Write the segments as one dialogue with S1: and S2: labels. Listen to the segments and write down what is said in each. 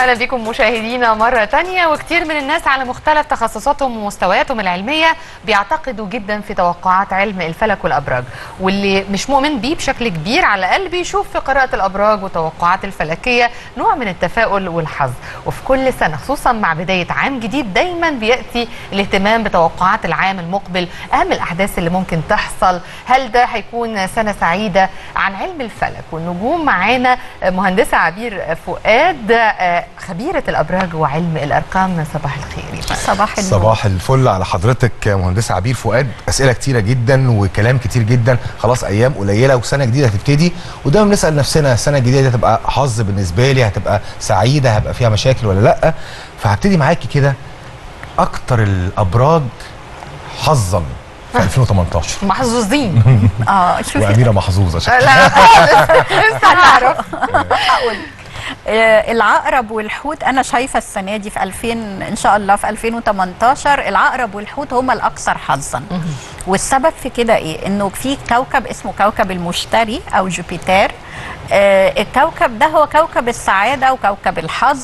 S1: اهلا بكم مشاهدينا مره تانية وكتير من الناس على مختلف تخصصاتهم ومستوياتهم العلميه بيعتقدوا جدا في توقعات علم الفلك والابراج واللي مش مؤمن بيه بشكل كبير على الاقل بيشوف في قراءه الابراج والتوقعات الفلكيه نوع من التفاؤل والحظ وفي كل سنه خصوصا مع بدايه عام جديد دايما بياتي الاهتمام بتوقعات العام المقبل اهم الاحداث اللي ممكن تحصل هل ده هيكون سنه سعيده عن علم الفلك والنجوم معانا مهندسه عبير فؤاد خبيره الابراج وعلم الارقام صباح الخير
S2: صباح النور
S3: صباح الفل على حضرتك مهندسه عبير فؤاد اسئله كتيره جدا وكلام كتير جدا خلاص ايام قليله وسنه جديده هتبتدي ودايما بنسال نفسنا السنه الجديده دي هتبقى حظ بالنسبه لي هتبقى سعيده هبقى فيها مشاكل ولا لا فهبتدي معاكي كده اكتر الابراج حظا في 2018
S1: محظوظين
S2: اه شوفي
S3: واميره محظوظه شكلها
S1: لا خالص لسه هنعرف
S2: هقول آه، العقرب والحوت انا شايفه السنه دي في 2000 ان شاء الله في 2018 العقرب والحوت هما الاكثر حظا والسبب في كده ايه انه في كوكب اسمه كوكب المشتري او جوبيتر آه، الكوكب ده هو كوكب السعاده وكوكب الحظ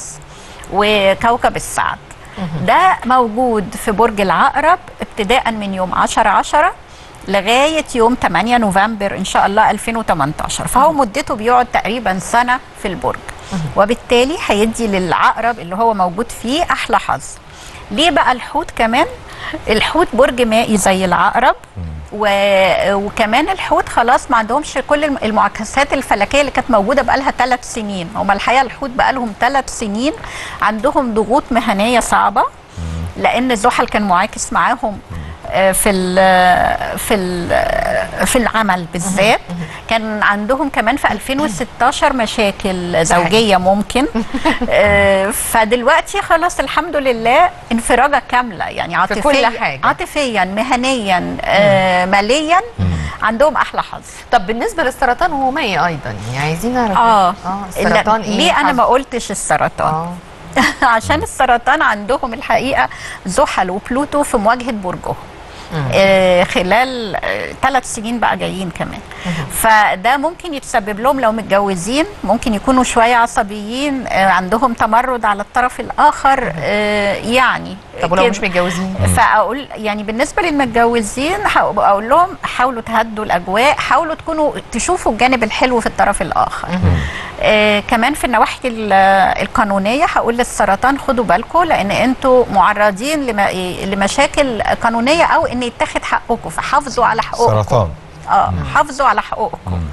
S2: وكوكب السعد ده موجود في برج العقرب ابتداء من يوم 10 10 لغايه يوم 8 نوفمبر ان شاء الله 2018 فهو مدته بيقعد تقريبا سنه في البرج وبالتالي هيدي للعقرب اللي هو موجود فيه احلى حظ ليه بقى الحوت كمان الحوت برج مائي زي العقرب و... وكمان الحوت خلاص ما عندهمش كل الم- المعاكسات الفلكيه اللي كانت موجوده بقالها ثلاث سنين هم الحقيقه الحوت بقالهم ثلاث سنين عندهم ضغوط مهنيه صعبه لان زحل كان معاكس معاهم آه، في ال في ال في العمل بالذات كان عندهم كمان في 2016 مشاكل زوجيه ممكن آه، فدلوقتي خلاص الحمد لله انفراجه كامله يعني عاطفيا
S1: كل حاجة.
S2: عاطفيا مهنيا آه، ماليا عندهم احلى حظ
S1: طب بالنسبه للسرطان هو مائي ايضا يعني عايزين نعرف
S2: اه
S1: اه السرطان
S2: لا،
S1: ايه
S2: ليه انا
S1: حظ؟
S2: ما قلتش السرطان
S1: اه
S2: عشان السرطان عندهم الحقيقه زحل وبلوتو في مواجهه برجهم آه خلال ثلاث سنين بقى جايين كمان فده ممكن يتسبب لهم لو متجوزين ممكن يكونوا شويه عصبيين آه عندهم تمرد على الطرف الاخر آه يعني
S1: طب ولو
S2: كده.
S1: مش متجوزين
S2: فاقول يعني بالنسبه للمتجوزين هق- اقول لهم حاولوا تهدوا الاجواء حاولوا تكونوا تشوفوا الجانب الحلو في الطرف الاخر آه كمان في النواحي ال- القانونيه هقول للسرطان خدوا بالكم لان انتوا معرضين لم- لمشاكل قانونيه او ان يتاخد حقكم فحافظوا على حقوقكم
S3: سرطان
S2: اه حافظوا على حقوقكم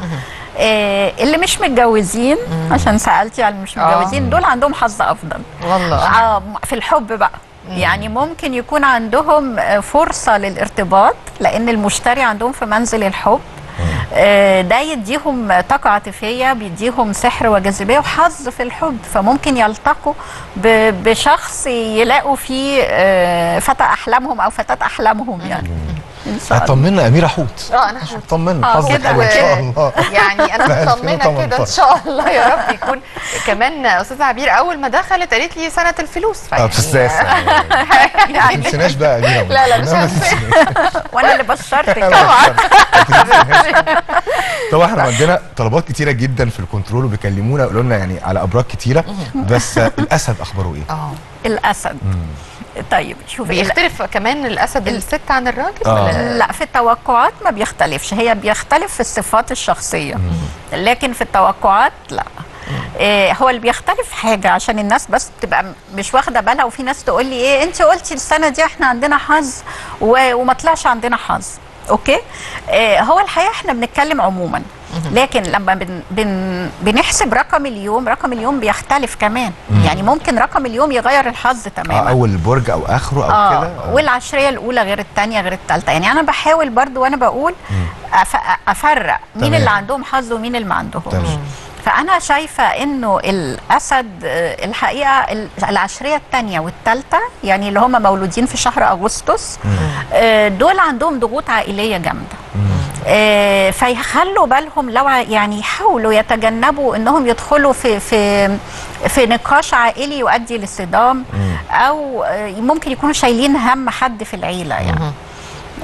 S2: آه اللي مش متجوزين عشان سالتي على اللي مش
S1: آه.
S2: متجوزين دول عندهم حظ افضل
S1: والله
S2: آه في الحب بقى يعني ممكن يكون عندهم آه، فرصة للارتباط لأن المشتري عندهم في منزل الحب آه، ده يديهم طاقة عاطفية بيديهم سحر وجاذبية وحظ في الحب فممكن يلتقوا ب- بشخص يلاقوا فيه آه، فتى أحلامهم أو فتاة أحلامهم يعني إن شاء الله
S3: هطمنا اميره حوت
S1: اه انا حوت
S3: طمنا
S2: آه،
S3: حظك
S2: كده
S3: حلو ان شاء
S1: و-
S3: الله
S1: يعني انا
S3: في
S1: مطمنه كده ان
S3: 2018.
S1: شاء الله يا رب يكون كمان استاذه عبير اول ما دخلت قالت لي سنه الفلوس
S3: اه
S1: فيعني-
S3: بتستاهل ما تنسيناش بقى اميره
S1: لا، لا، مش
S3: ما
S1: هنسى.
S3: تنسيناش.
S2: وأنا اللي بشرتك
S3: طبعا طبعا احنا عندنا طلبات كتيره جدا في الكنترول وبيكلمونا يقولوا لنا يعني على ابراج كتيره بس الاسد اخباره ايه؟
S1: اه
S2: الأسد طيب شوفي
S1: بيختلف كمان الاسد الست عن الراجل
S3: آه.
S1: ولا
S2: لا في التوقعات ما بيختلفش هي بيختلف في الصفات الشخصية لكن في التوقعات لا إيه هو اللي بيختلف حاجة عشان الناس بس تبقى م- مش واخدة بالها وفي ناس تقول لي ايه انت قلتي السنة دي احنا عندنا حظ و- وما طلعش عندنا حظ اوكي إيه هو الحقيقة احنا بنتكلم عموما لكن لما بن بن بنحسب رقم اليوم رقم اليوم بيختلف كمان يعني ممكن رقم اليوم يغير الحظ تماما
S3: اه اول برج او اخره او
S2: اه
S3: كده آه.
S2: والعشريه الاولى غير الثانيه غير الثالثه يعني انا بحاول برضو وانا بقول أف... افرق مين
S3: تمام.
S2: اللي عندهم حظ ومين اللي ما عندهمش
S3: تمام.
S2: فانا شايفه انه الاسد آه، الحقيقه ال- العشريه الثانيه والثالثه يعني اللي هم مولودين في شهر اغسطس آه، دول عندهم ضغوط عائليه جامده آه، فيخلوا بالهم لو ع- يعني يحاولوا يتجنبوا انهم يدخلوا في في في نقاش عائلي يؤدي لصدام او آه، ممكن يكونوا شايلين هم حد في العيله يعني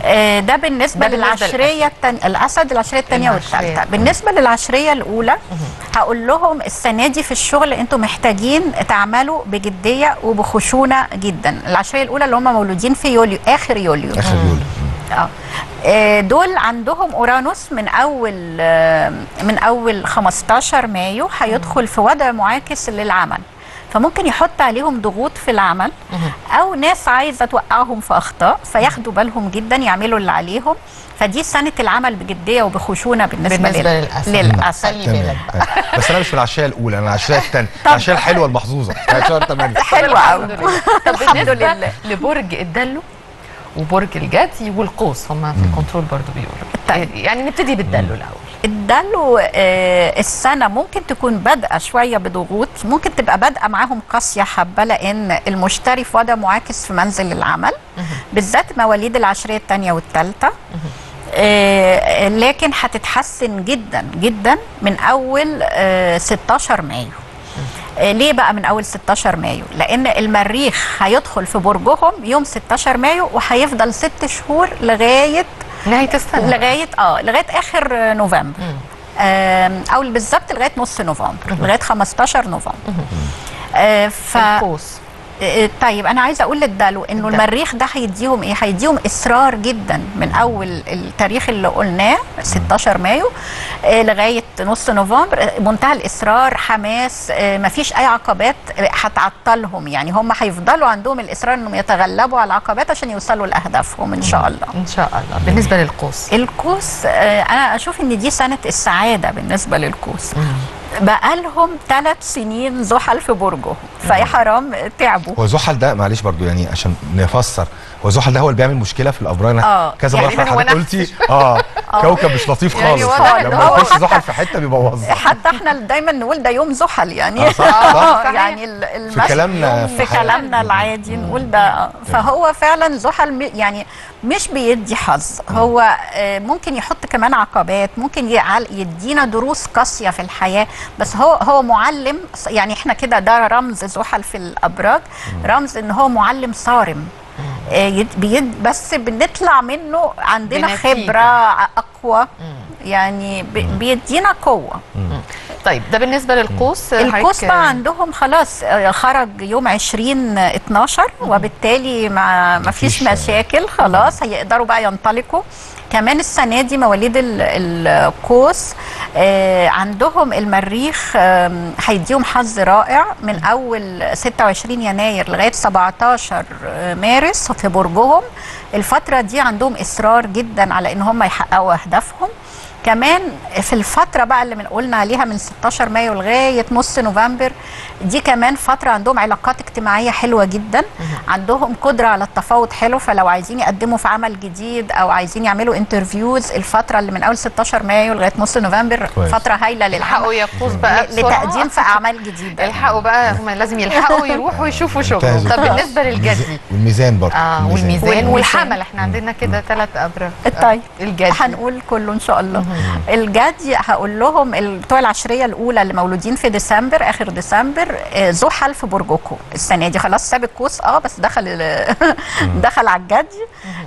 S2: آه، ده بالنسبه
S1: ده بالنسبة
S2: للعشريه التانية الاسد العشريه الثانيه
S1: العشرية.
S2: والثالثه بالنسبه للعشريه الاولى هقول لهم السنه دي في الشغل انتم محتاجين تعملوا بجديه وبخشونه جدا العشريه الاولى اللي هم مولودين في يوليو اخر يوليو
S3: اخر يوليو
S2: اه آه، دول عندهم اورانوس من اول آه، من اول 15 مايو هيدخل في وضع معاكس للعمل فممكن يحط عليهم ضغوط في العمل او ناس عايزه توقعهم في اخطاء فياخدوا بالهم جدا يعملوا اللي عليهم فدي سنه العمل بجديه وبخشونه بالنسبه,
S1: بالنسبة
S2: لل-
S1: للأسد.
S2: للاسد
S1: خلي بالك
S3: تمام بس انا مش في العشريه الاولى انا العشريه الثانيه العشريه الحلوه المحظوظه بتاعت شهر 8
S2: حلوه قوي
S1: الحمد لله. طب
S2: الحمد
S1: بالنسبه
S2: لله.
S1: لبرج الدلو وبرج الجدي والقوس هم في الكنترول برضو بيقولوا
S2: طيب.
S1: يعني نبتدي بالدلو الاول
S2: الدلو آه، السنة ممكن تكون بادئة شوية بضغوط ممكن تبقى بادئة معاهم قاسية حبة لأن المشتري في وضع معاكس في منزل العمل بالذات مواليد العشرية الثانية والثالثة آه، لكن هتتحسن جدا جدا من أول آه، 16 مايو آه، ليه بقى من اول 16 مايو لان المريخ هيدخل في برجهم يوم 16 مايو وهيفضل ست شهور لغايه
S1: نهايه السنه
S2: لغايه اه لغايه اخر نوفمبر آم، او بالظبط لغايه نص نوفمبر لغايه 15 نوفمبر آه ف
S1: القوس
S2: آه، طيب انا عايزه اقول للدلو انه
S1: الدلو.
S2: المريخ ده هيديهم ايه هيديهم اصرار جدا من اول التاريخ اللي قلناه 16 مايو آه، لغايه نص نوفمبر آه، منتهى الاصرار حماس آه، مفيش اي عقبات آه، هتعطلهم يعني هم هيفضلوا عندهم الاصرار انهم يتغلبوا على العقبات عشان يوصلوا لاهدافهم ان شاء الله
S1: ان شاء الله بالنسبه للقوس
S2: القوس آه، انا اشوف ان دي سنه السعاده بالنسبه للقوس بقالهم ثلاث سنين زحل في برجهم فيا حرام تعبوا
S3: هو زحل ده معلش برضو يعني عشان نفسر هو زحل ده هو اللي بيعمل مشكله في الابراج أنا
S2: آه،
S3: كذا
S2: يعني
S3: مره
S1: هو
S3: حضرتك
S1: نفس
S3: قلتي اه كوكب مش لطيف
S1: يعني
S3: خالص
S1: واضح إن
S3: لما
S1: هو-
S3: يخش زحل في حته بيبوظها
S2: حتى احنا دايما نقول ده يوم زحل يعني
S3: آه، صح، صح.
S2: آه،
S1: صحيح.
S2: يعني ال-
S3: في
S2: المشي
S3: كلامنا
S2: يوم
S3: في
S2: في
S3: حياتنا.
S2: كلامنا العادي نقول ده آه. فهو فعلا زحل م- يعني مش بيدي حظ هو آه، ممكن يحط كمان عقبات ممكن يعل- يدينا دروس قاسيه في الحياه بس هو هو معلم يعني احنا كده ده رمز زحل في الابراج رمز ان هو معلم صارم آه، يد- بيد بس بنطلع منه عندنا
S1: بنتيجة.
S2: خبره اقوى يعني ب- بيدينا قوه
S1: طيب ده بالنسبه للقوس
S2: القوس
S1: حضرتك-
S2: بقى عندهم خلاص آه، خرج يوم 20 12 وبالتالي ما ما فيش
S3: مفيش-
S2: مشاكل خلاص هيقدروا بقى ينطلقوا كمان السنه دي مواليد ال- القوس آه، عندهم المريخ آم، هيديهم حظ رائع من اول 26 يناير لغايه 17 مارس في برجهم الفتره دي عندهم اصرار جدا على ان هم يحققوا اهدافهم كمان في الفترة بقى اللي من قلنا عليها من 16 مايو لغاية نص نوفمبر دي كمان فترة عندهم علاقات اجتماعية حلوة جدا عندهم قدرة على التفاوض حلو فلو عايزين يقدموا في عمل جديد أو عايزين يعملوا انترفيوز الفترة اللي من أول 16 مايو لغاية نص نوفمبر
S3: كويس.
S2: فترة هايلة
S1: الحقوا
S2: للعمل
S1: يا قوس بقى
S2: ل-
S1: بسرعة.
S2: لتقديم في أعمال جديدة
S1: الحقوا بقى هم لازم يلحقوا يروحوا يشوفوا شغل
S3: ممتاز.
S1: طب بالنسبه للجدي
S3: والميزان برضه
S1: اه والميزان
S2: والميزان.
S1: والحمل احنا عندنا كده ثلاث ابراج
S2: طيب
S1: الجدي
S2: هنقول كله ان شاء الله الجدي هقول لهم ال- بتوع العشريه الاولى اللي مولودين في ديسمبر اخر ديسمبر آه، زحل في برجكم السنه دي خلاص ساب القوس اه بس دخل ال- دخل على الجدي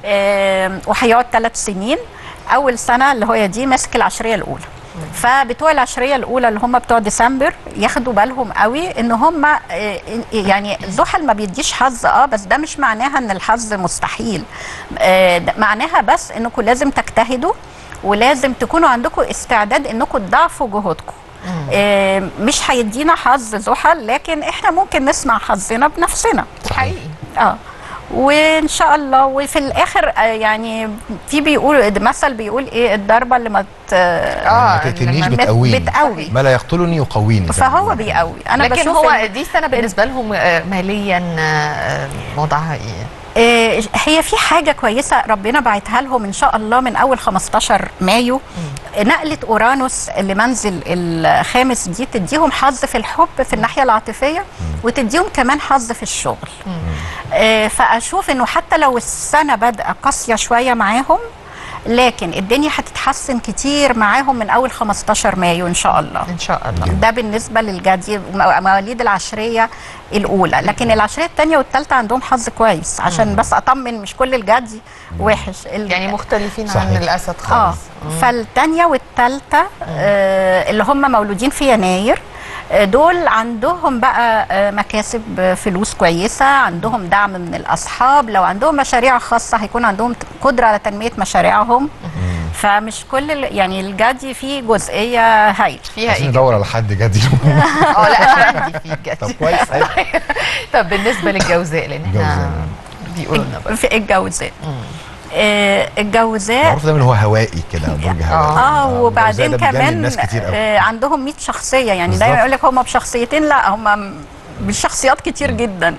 S2: آه، وهيقعد ثلاث سنين اول سنه اللي هي دي ماسك العشريه الاولى فبتوع العشريه الاولى اللي هم بتوع ديسمبر ياخدوا بالهم قوي ان هم آه، يعني زحل ما بيديش حظ اه بس ده مش معناها ان الحظ مستحيل آه، ده معناها بس انكم لازم تجتهدوا ولازم تكونوا عندكم استعداد انكم تضاعفوا جهودكم آه، مش هيدينا حظ زحل لكن احنا ممكن نسمع حظنا بنفسنا
S1: حقيقي
S2: اه وان شاء الله وفي الاخر آه، يعني في بيقول مثل بيقول ايه الضربه اللي ما ت-
S1: اه
S3: ما تقتلنيش
S1: لما-
S3: بتقويني
S2: بتقوي
S3: ما لا يقتلني يقويني زي ما
S2: فهو
S3: بيقولوا.
S2: بيقوي انا
S1: لكن
S2: بشوف
S1: هو
S2: إن-
S1: دي سنه بالنسبه لهم آه، ماليا آه، وضعها ايه
S2: آه، هي في حاجة كويسة ربنا بعتها لهم إن شاء الله من أول 15 مايو نقلة أورانوس لمنزل الخامس دي تديهم حظ في الحب في الناحية العاطفية وتديهم كمان حظ في الشغل آه، فأشوف إنه حتى لو السنة بادئة قاسية شوية معاهم لكن الدنيا هتتحسن كتير معاهم من اول 15 مايو ان شاء الله
S1: ان شاء الله
S2: ده بالنسبه للجدي مو- مواليد العشريه الاولى لكن العشريه الثانيه والثالثه عندهم حظ كويس عشان بس اطمن مش كل الجدي وحش ال-
S1: يعني مختلفين
S3: صحيح.
S1: عن الاسد
S2: اه
S1: خالص
S2: فالثانيه والثالثه آه اللي هم مولودين في يناير آه، دول عندهم بقى آه، مكاسب آه، فلوس كويسه عندهم دعم من الاصحاب لو عندهم مشاريع خاصه هيكون عندهم ت- قدره على تنميه مشاريعهم فمش كل ال- يعني الجدي فيه جزئيه هايله
S1: فيها
S3: عايزين
S1: ايه
S3: ندور على حد جدي
S1: اه لا انا عندي في
S3: طب
S1: جدي
S3: كويس حلو.
S1: طب بالنسبه للجوزاء لان احنا
S3: الجوزاء.
S1: بيقولوا لنا بقى
S2: في الجوزاء آه الجوزاء
S3: معروف دايما هو هوائي كده برج هوائي
S2: اه وبعدين
S3: الجوزاء ده بيجنن
S2: كمان
S3: ناس كتير قوي
S2: آه عندهم 100 شخصيه يعني
S3: بالظبط.
S2: دايما يقول لك هم بشخصيتين لا هم بالشخصيات كتير جدا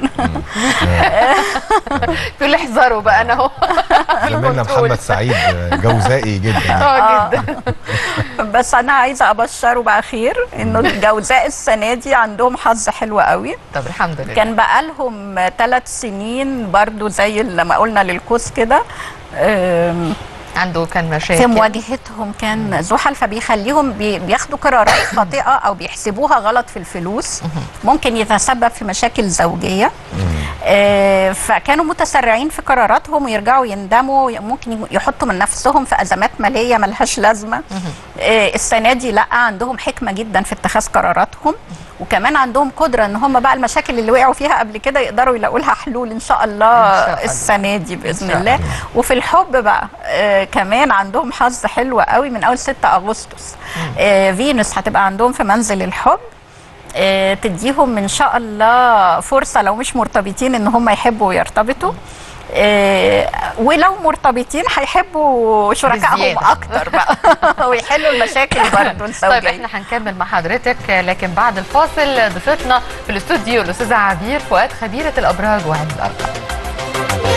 S1: تقول احذروا بقى انا اهو
S3: زميلنا محمد سعيد آه، جوزائي جدا
S1: اه جدا
S2: بس انا عايزه ابشره بقى خير انه الجوزاء السنه دي عندهم حظ حلو قوي
S1: طب الحمد لله
S2: كان بقالهم ثلاث سنين برضو زي لما قلنا للقوس كده آم،
S1: عنده كان مشاكل
S2: في مواجهتهم كان زحل فبيخليهم بي- بياخدوا قرارات خاطئه او بيحسبوها غلط في الفلوس ممكن يتسبب في مشاكل زوجيه آه، فكانوا متسرعين في قراراتهم ويرجعوا يندموا ممكن يحطوا من نفسهم في ازمات ماليه ملهاش لازمه آه، السنه دي لا عندهم حكمه جدا في اتخاذ قراراتهم وكمان عندهم قدره ان هم بقى المشاكل اللي وقعوا فيها قبل كده يقدروا يلاقوا لها حلول ان شاء الله,
S1: إن شاء الله.
S2: السنه دي باذن
S1: شاء
S2: الله
S1: الله.
S2: وفي الحب بقى آه كمان عندهم حظ حلو قوي من اول 6 اغسطس آه فينوس هتبقى عندهم في منزل الحب آه تديهم ان شاء الله فرصه لو مش مرتبطين ان هم يحبوا ويرتبطوا آه ولو مرتبطين هيحبوا شركائهم
S1: بزيادة.
S2: اكتر بقى ويحلوا المشاكل برضه الزوجيه
S1: طيب احنا هنكمل مع حضرتك لكن بعد الفاصل ضيفتنا في الاستوديو الاستاذه عبير فؤاد خبيره الابراج وعلم الارقام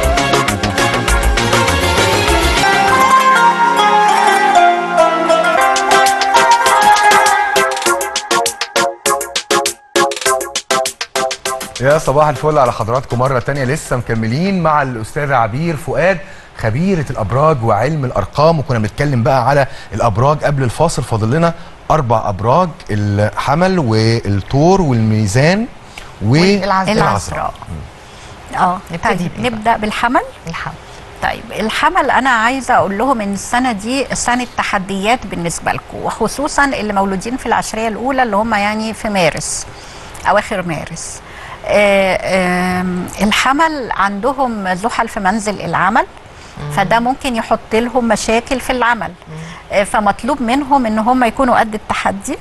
S3: يا صباح الفل على حضراتكم مرة تانية لسه مكملين مع الأستاذة عبير فؤاد خبيرة الأبراج وعلم الأرقام وكنا بنتكلم بقى على الأبراج قبل الفاصل فاضل لنا أربع أبراج الحمل والثور والميزان
S1: والعذراء.
S2: العذراء اه
S1: نبتدي
S2: طيب
S1: بإيه
S2: نبدا بالحمل
S1: الحمد
S2: طيب الحمل انا عايزه اقول لهم ان السنه دي سنه تحديات بالنسبه لكم وخصوصا اللي مولودين في العشريه الاولى اللي هم يعني في مارس اواخر مارس آه، آم، الحمل عندهم زحل في منزل العمل فده ممكن يحط لهم مشاكل في العمل آه، فمطلوب منهم ان هم يكونوا قد التحدي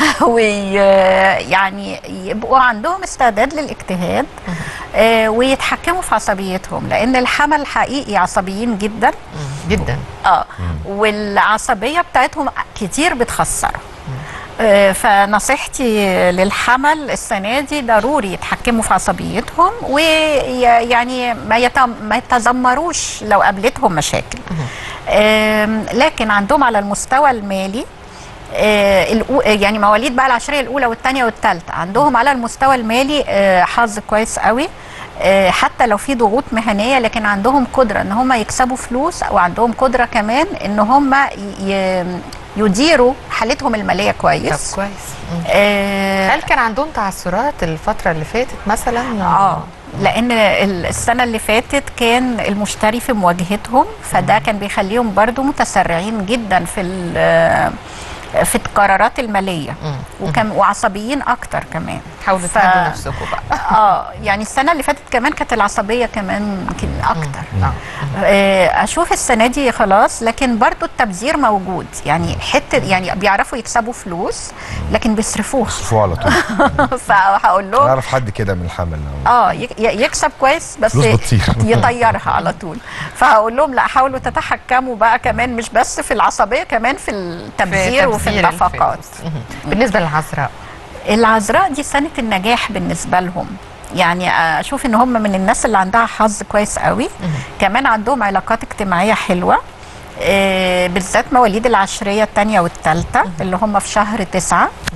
S2: ويعني يبقوا عندهم استعداد للاجتهاد آه، ويتحكموا في عصبيتهم لان الحمل حقيقي عصبيين جدا
S1: جدا
S2: اه والعصبيه بتاعتهم كتير بتخسر آه، فنصيحتي للحمل السنه دي ضروري يتحكموا في عصبيتهم ويعني ما يتم- ما يتذمروش لو قابلتهم مشاكل آم، لكن عندهم على المستوى المالي آه، الأو- يعني مواليد بقى العشريه الاولى والثانيه والثالثه عندهم على المستوى المالي آه، حظ كويس قوي آه، حتى لو في ضغوط مهنيه لكن عندهم قدره ان هم يكسبوا فلوس وعندهم قدره كمان ان هم ي- يديروا حالتهم الماليه
S1: طب
S2: كويس
S1: كويس مم.
S2: آه،
S1: هل كان عندهم تعثرات الفتره اللي فاتت مثلا
S2: اه لان ال- السنه اللي فاتت كان المشتري في مواجهتهم فده كان بيخليهم برضو متسرعين جدا في ال- في القرارات الماليه
S1: مم.
S2: وكم وعصبيين اكتر كمان
S1: حاولوا
S2: ف-
S1: تهدوا نفسكم بقى
S2: اه يعني السنه اللي فاتت كمان كانت العصبيه كمان يمكن اكتر
S1: نعم
S2: آه، اشوف السنه دي خلاص لكن برضو التبذير موجود يعني حته يعني بيعرفوا يكسبوا فلوس لكن بيصرفوها
S3: شوفوا على طول
S2: فهقول لهم
S3: نعرف حد كده من الحمل
S2: اه يك- ي- يكسب كويس بس
S3: فلوس بتطير.
S2: يطيرها على طول فهقول لهم لا حاولوا تتحكموا بقى كمان مش بس في العصبيه كمان في التبذير وفي
S1: تبذير
S2: النفقات
S1: الفلوس. مهم. بالنسبه للعذراء
S2: العذراء دي سنه النجاح بالنسبه لهم يعني اشوف ان هم من الناس اللي عندها حظ كويس قوي كمان عندهم علاقات اجتماعيه حلوه آه، بالذات مواليد العشريه الثانيه والثالثه اللي هم في شهر تسعة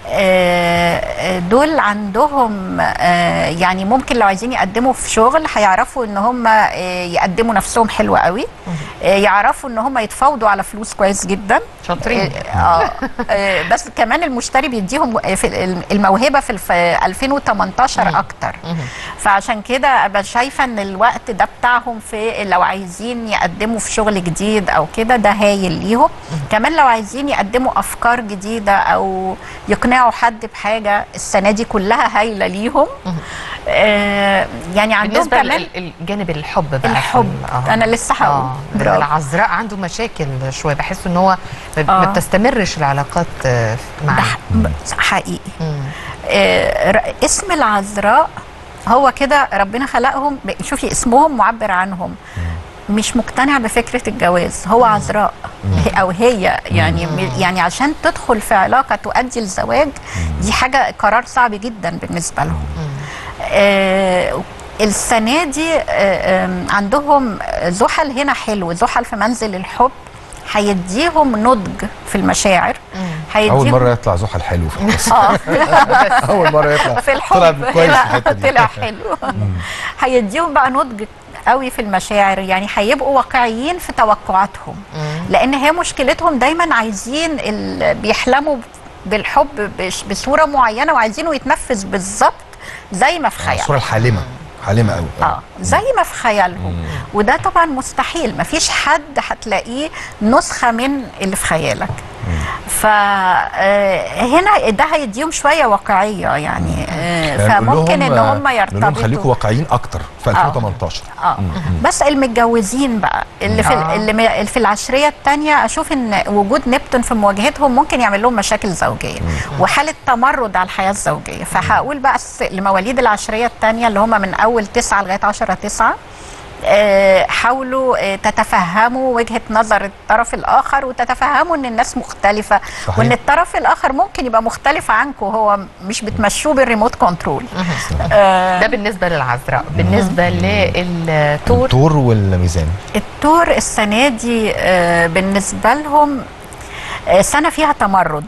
S2: آه، دول عندهم آه، يعني ممكن لو عايزين يقدموا في شغل هيعرفوا ان هم آه، يقدموا نفسهم حلو قوي آه، يعرفوا ان هم يتفاوضوا على فلوس كويس جدا
S1: شاطرين
S2: اه آه، بس كمان المشتري بيديهم في الموهبه في الف- 2018 اكتر فعشان كده ابقى شايفه ان الوقت ده بتاعهم في لو عايزين يقدموا في شغل جديد او كده ده هايل ليهم كمان لو عايزين يقدموا افكار جديده او يقنعوا حد بحاجه السنه دي كلها هايله ليهم آه يعني عندهم
S1: بالنسبه
S2: كمان
S1: للجانب الحب بقى
S2: الحب
S1: آه.
S2: انا لسه هقول
S1: اه
S2: برافو.
S1: العذراء عنده مشاكل شويه بحس ان هو ما
S2: آه.
S1: ما بتستمرش العلاقات آه،
S2: ده
S1: معاه
S2: ح- حقيقي
S1: مم.
S2: آه، ر- اسم العذراء هو كده ربنا خلقهم ب- شوفي اسمهم معبر عنهم مش مقتنع بفكره الجواز هو عذراء هي- او هي يعني م- يعني عشان تدخل في علاقه تؤدي الزواج دي حاجه قرار صعب جدا بالنسبه لهم آه السنه دي آه آم، عندهم زحل هنا حلو زحل في منزل الحب هيديهم نضج في المشاعر هيديهم
S3: اول مره يطلع زحل حلو في القصه
S2: اه
S3: اول مره يطلع
S2: في
S3: طلع
S2: الحب
S3: كويس في
S2: لا،
S3: الحته دي
S2: طلع حلو هيديهم بقى نضج قوي في المشاعر يعني هيبقوا واقعيين في توقعاتهم لان هي مشكلتهم دايما عايزين ال... بيحلموا بالحب بش- بصوره معينه وعايزينه يتنفذ بالظبط زي ما في خيالهم
S3: الصوره الحالمه حالمه قوي
S2: اه زي ما في خيالهم وده طبعا مستحيل مفيش حد هتلاقيه نسخه من اللي في خيالك فهنا ده هيديهم شويه واقعيه يعني آه،
S3: يعني نقول
S2: فممكن
S3: لهم-
S2: ان هم
S3: نقول لهم خليكم
S2: يرتبطوا
S3: واقعيين اكتر في 2018
S2: اه بس المتجوزين بقى اللي في
S1: آه.
S2: اللي م- اللي في العشريه الثانيه اشوف ان وجود نبتون في مواجهتهم ممكن يعمل لهم مشاكل زوجيه وحاله تمرد على الحياه الزوجيه فهقول بقى الس- لمواليد العشريه الثانيه اللي هم من اول 9 لغايه 10 9 آه، حاولوا آه، تتفهموا وجهه نظر الطرف الاخر وتتفهموا ان الناس مختلفه
S3: صحيح.
S2: وان الطرف الاخر ممكن يبقى مختلف عنكم هو مش بتمشوه بالريموت كنترول آه،
S1: ده بالنسبه للعذراء بالنسبه للتور
S3: الطور والميزان
S2: التور السنه دي آه، بالنسبه لهم آه، سنه فيها تمرد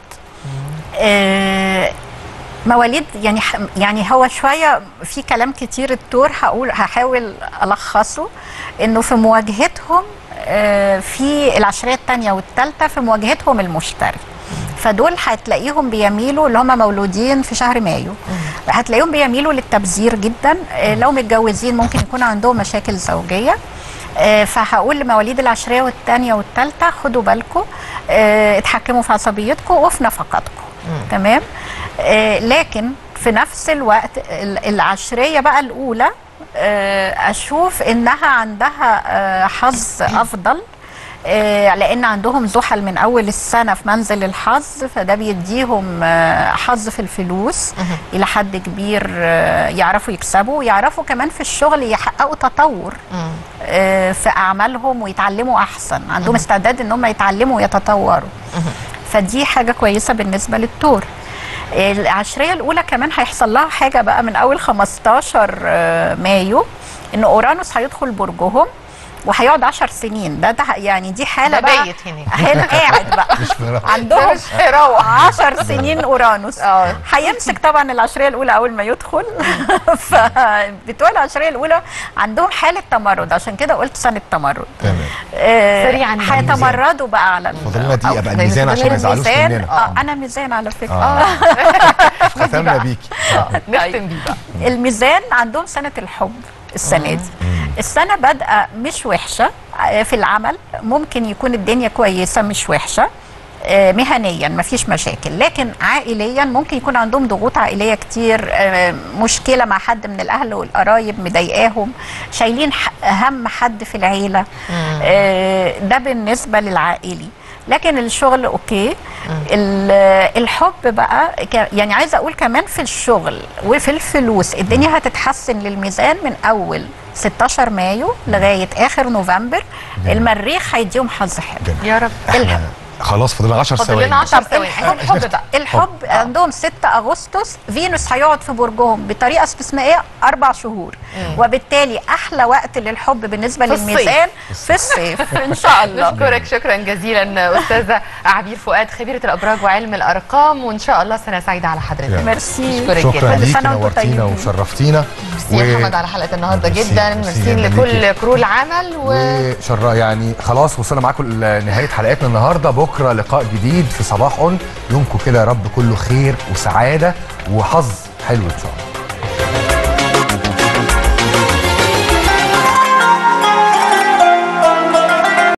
S2: آه، مواليد يعني ح- يعني هو شويه في كلام كتير التور هقول هحاول الخصه انه في مواجهتهم آه، في العشريه الثانيه والثالثه في مواجهتهم المشتري فدول هتلاقيهم بيميلوا اللي هم مولودين في شهر مايو هتلاقيهم بيميلوا للتبذير جدا آه، لو متجوزين ممكن يكون عندهم مشاكل زوجيه آه، فهقول لمواليد العشريه والثانيه والثالثه خدوا بالكم آه، اتحكموا في عصبيتكم وفي نفقاتكم تمام آه، لكن في نفس الوقت ال- العشريه بقى الاولى آه، اشوف انها عندها آه، حظ افضل آه، لان عندهم زحل من اول السنه في منزل الحظ فده بيديهم آه، حظ في الفلوس الى حد كبير آه، يعرفوا يكسبوا ويعرفوا كمان في الشغل يحققوا تطور آه، في اعمالهم ويتعلموا احسن عندهم استعداد ان هم يتعلموا ويتطوروا فدي حاجه كويسه بالنسبه للتور العشريه الاولى كمان هيحصل لها حاجه بقى من اول 15 آه، مايو ان اورانوس هيدخل برجهم وهيقعد 10 سنين ده, ده يعني دي حاله
S1: ده
S2: بقى
S1: بايت هناك
S2: هنا قاعد بقى
S3: مش في
S2: عندهم
S1: مش هيروح
S2: 10 سنين اورانوس
S1: اه.
S2: هيمسك طبعا العشريه الاولى اول ما يدخل فبتوع العشريه الاولى عندهم حاله تمرد عشان كده قلت سنه تمرد
S3: تمام
S2: آه،
S1: سريعاً الميزان.
S2: هيتمردوا بقى على ال-
S3: فاضل لنا دقيقه بقى
S1: أو-
S3: الميزان عشان ما يزعلوش
S2: الميزان
S3: مننا
S2: اه انا ميزان على فكره
S3: آه. ختمنا بيكي
S1: نختم بيه بقى
S2: الميزان عندهم سنة الحب السنة دي السنة بادئة مش وحشة آه، في العمل ممكن يكون الدنيا كويسة مش وحشة آه، مهنيا مفيش مشاكل لكن عائليا ممكن يكون عندهم ضغوط عائلية كتير آه، مشكلة مع حد من الأهل والقرايب مضايقاهم شايلين ح- هم حد في العيلة آه، ده بالنسبة للعائلي لكن الشغل اوكي ال- الحب بقى ك- يعني عايزه اقول كمان في الشغل وفي الفلوس الدنيا هتتحسن للميزان من اول 16 مايو لغايه اخر نوفمبر المريخ هيديهم حظ حلو
S3: جميل.
S1: يا رب
S3: احنا خلاص فاضل 10
S1: فاضل
S3: ثواني
S1: لنا 10
S2: طب
S1: ثواني
S2: الحب-
S1: الحب بقى
S2: الحب عندهم 6 اغسطس فينوس هيقعد في برجهم بطريقه استثنائيه اربع شهور وبالتالي احلى وقت للحب بالنسبه
S1: في الصيف.
S2: للميزان في الصيف ان شاء الله
S1: نشكرك شكرا جزيلا استاذه عبير فؤاد خبيره الابراج وعلم الارقام وان شاء الله سنه سعيده على حضرتك
S2: ميرسي
S1: نشكرك
S3: شكرا
S1: جدا
S2: كل
S3: ليك
S2: سنة وانتم
S3: نورتينا
S2: طيبين.
S3: وشرفتينا
S1: ميرسي يا محمد على حلقه النهارده
S3: ميرسي،
S1: جدا
S3: ميرسي
S1: ميرسي
S3: جدا
S1: لكل
S3: ليكي.
S1: كرو العمل و...
S3: وشرا يعني خلاص وصلنا معاكم لنهايه حلقتنا النهارده بكره لقاء جديد في صباح اون يومكم كده يا رب كله خير وسعاده وحظ حلو ان شاء الله